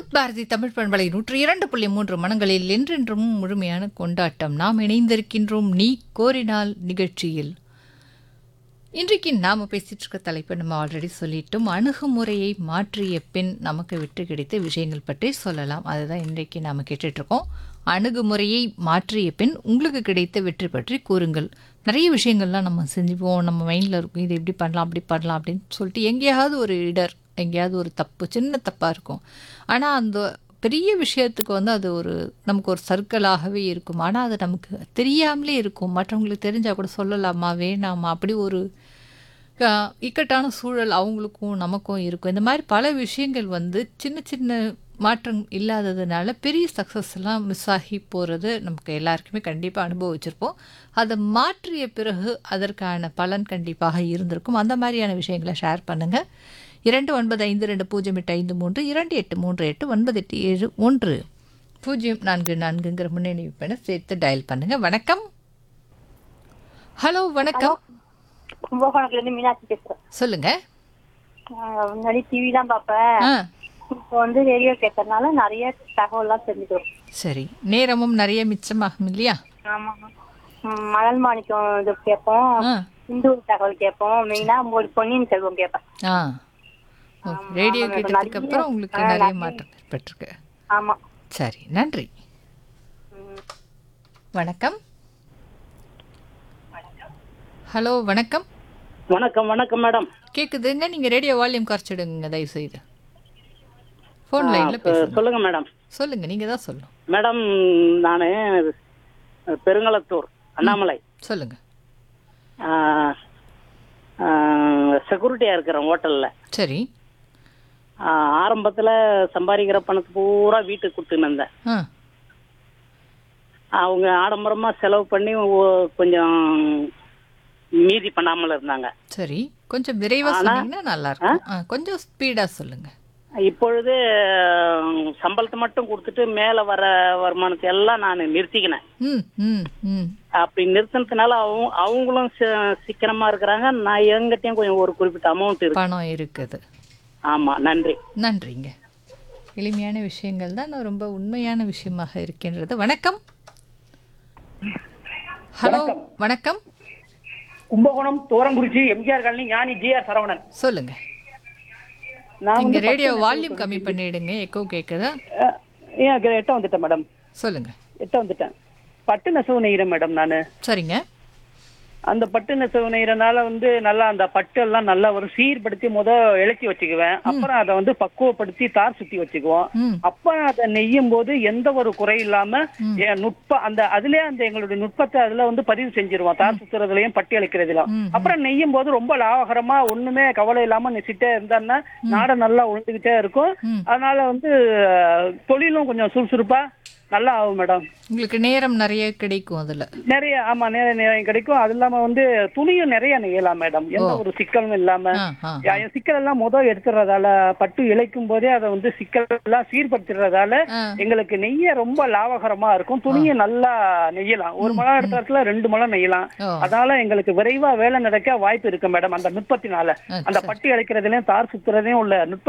விவித் பாரதி தமிழ் பண்பலை நூற்றி இரண்டு புள்ளி மூன்று மனங்களில் என்றென்றும் முழுமையான கொண்டாட்டம் நாம் இணைந்திருக்கின்றோம் நீ கோரினால் நிகழ்ச்சியில் இன்றைக்கு நாம் பேசிட்டு இருக்க தலைப்பை நம்ம ஆல்ரெடி சொல்லிட்டோம் அணுகுமுறையை மாற்றிய பின் நமக்கு விட்டு கிடைத்த விஷயங்கள் பற்றி சொல்லலாம் அதுதான் இன்றைக்கு நாம் கேட்டுட்ருக்கோம் அணுகுமுறையை மாற்றிய பின் உங்களுக்கு கிடைத்த வெற்றி பற்றி கூறுங்கள் நிறைய விஷயங்கள்லாம் நம்ம செஞ்சுப்போம் நம்ம மைண்டில் இருக்கும் இது இப்படி பண்ணலாம் அப்படி பண்ணலாம் அப்படின்னு சொல்லிட்டு எங்கேயாவது ஒரு இடர் எங்கேயாவது ஒரு தப்பு சின்ன தப்பாக இருக்கும் ஆனால் அந்த பெரிய விஷயத்துக்கு வந்து அது ஒரு நமக்கு ஒரு சர்க்கிளாகவே இருக்கும் ஆனால் அது நமக்கு தெரியாமலே இருக்கும் மற்றவங்களுக்கு தெரிஞ்சால் கூட சொல்லலாமா வேணாமா அப்படி ஒரு அஹ், இக்கட்டான சூழல் அவங்களுக்கும் நமக்கும் இருக்கும் இந்த மாதிரி பல விஷயங்கள் வந்து சின்ன சின்ன மாற்றம் இல்லாததுனால பெரிய சக்ஸஸ் எல்லாம் மிஸ் ஆகி போகிறது நமக்கு எல்லாருக்குமே கண்டிப்பாக அனுபவிச்சிருப்போம் அதை மாற்றிய பிறகு அதற்கான பலன் கண்டிப்பாக இருந்திருக்கும் அந்த மாதிரியான விஷயங்களை ஷேர் பண்ணுங்கள் இரண்டு ஒன்பது ஐந்து ரெண்டு பூஜ்ஜியம் எட்டு ஐந்து மூன்று இரண்டு எட்டு மூன்று எட்டு ஒன்பது எட்டு ஏழு ஒன்று பூஜ்ஜியம் நான்கு நான்குங்கிற முன்னணி பெண்ணை சேர்த்து டயல் பண்ணுங்கள் வணக்கம் ஹலோ வணக்கம் கும்பகோணத்துல இருந்து மீனாட்சி பேசுறேன் சொல்லுங்க ஆஹ் முன்னாடி டிவி தான் பார்ப்பேன் ஆ இப்போ வந்து ரேடியோ கேட்கறதுனால நிறைய தகவல்லாம் தெரிஞ்சுக்கிறோம் சரி நேரமும் நிறைய மிச்சமாகும் இல்லையா ஆமா ம், மணல் மாணிக்கம் இது கேட்போம் ஆ இந்து தகவல் கேட்போம் மெயினா ஒரு பொன்னியின் செல்வம் கேட்பேன் ஆ ஓகே ரேடியோ ஆமா, கேட்டதுக்கு நிறைய- அப்புறம் உங்களுக்கு ஆ, நிறைய நிறைய- மாற்றம் ஏற்பட்டிருக்கு ஆமா சரி நன்றி ம். வணக்கம் ஹலோ வணக்கம் வணக்கம் வணக்கம் மேடம் கேக்குதுங்க நீங்க ரேடியோ வால்யூம் குறைச்சிடுங்க தயவு செய்து ஃபோன் ஆ, லைன்ல சொ- பேசுங்க சொல்லுங்க மேடம் சொல்லுங்க நீங்க தான் சொல்லணும் மேடம் நான் பெருங்களத்தூர் அண்ணாமலை சொல்லுங்க செக்யூரிட்டியா இருக்கிறேன் ஹோட்டல்ல சரி ஆரம்பத்துல சம்பாதிக்கிற பணத்தை பூரா வீட்டுக்கு கொடுத்துன்னு இருந்தேன் ஆ அவங்க ஆடம்பரமா செலவு பண்ணி ஒ- கொஞ்சம் மீதி பண்ணாமல் இருந்தாங்க சரி கொஞ்சம் விரைவா சொன்னீங்கன்னா நல்லா இருக்கும் ஆ, கொஞ்சம் ஸ்பீடா சொல்லுங்க இப்பொழுது அஹ், சம்பளத்தை மட்டும் கொடுத்துட்டு மேல வர வருமானத்தை எல்லாம் நான் நிறுத்திக்கினேன் ம் ம் ம் அப்படி நிறுத்தினதுனால அவங்க அவங்களும் சி- சிக்கனமா இருக்கிறாங்க நான் எங்கிட்டயும் கொஞ்சம் ஒரு குறிப்பிட்ட அமௌண்ட் இருக்கு பணம் இருக்குது ஆமா நன்றி நன்றிங்க எளிமையான விஷயங்கள் தான் ரொம்ப உண்மையான விஷயமாக இருக்கின்றது வணக்கம் ஹலோ வணக்கம் Kumbakonam Thorankurichi MGR colony Gnani G R Saravanan சொல்லுங்க நான் நீங்க வந்து ரேடியோ வால்யூம் கம்மி பண்ணிடுங்க எக்கோ கேக்குதா அஹ், ஏன் அங்க எட்ட வந்துட்டேன் மேடம் சொல்லுங்க எட்ட வந்துட்டேன் பட்டு நெசவு நெய்கிறேன் மேடம் நான் சரிங்க அந்த பட்டு நெசவு நெய்கிறனால வந்து நல்லா அந்த பட்டு எல்லாம் நல்லா ஒரு சீர்படுத்தி முத இழைச்சி வச்சுக்குவேன் அப்புறம் அதை வந்து பக்குவப்படுத்தி தார் சுத்தி வச்சுக்குவோம் ம் அப்ப அதை நெய்யும் போது எந்த ஒரு குறை இல்லாம என் நுட்ப அந்த அதுலயே அந்த எங்களுடைய நுட்பத்தை அதுல வந்து பதிவு செஞ்சிருவோம் தார் சுத்துறதுலயும் பட்டி அளிக்கிறதுலயும் ம், அப்புறம் நெய்யும் போது ரொம்ப லாபகரமா ஒண்ணுமே கவலை இல்லாம நெசிட்டே இருந்தான்னா நாடை நல்லா உழுந்துகிட்டே இருக்கும் ம். அதனால வந்து அஹ், தொழிலும் கொஞ்சம் சுறுசுறுப்பா நல்லா ஆகும் மேடம் உங்களுக்கு நேரம் நிறைய கிடைக்கும் அதுல நிறைய ஆமா நிறைய நேரம் கிடைக்கும் அது இல்லாம வந்து துணியும் நிறைய நெய்யலாம் மேடம் எந்த ஒரு சிக்கலும் இல்லாம ஆ ஆ யா- என் சிக்கல் எல்லாம் முத எடுத்துறதால பட்டு இழைக்கும் போதே அதை வந்து சிக்கல் எல்லாம் சீர்படுத்துறதால ஆ. எங்களுக்கு நெய்ய ரொம்ப லாபகரமா இருக்கும் துணியை நல்லா நெய்யலாம் ஒரு மழை எடுத்த இடத்துல ரெண்டு மழை நெய்யலாம் ஓ. அதனால எங்களுக்கு விரைவா வேலை நடக்க வாய்ப்பு இருக்கு மேடம் அந்த நுட்பத்தினால ஆ, அந்த பட்டு இழைக்கிறதுலயும் தார் சுத்துறதையும் உள்ள நுட்ப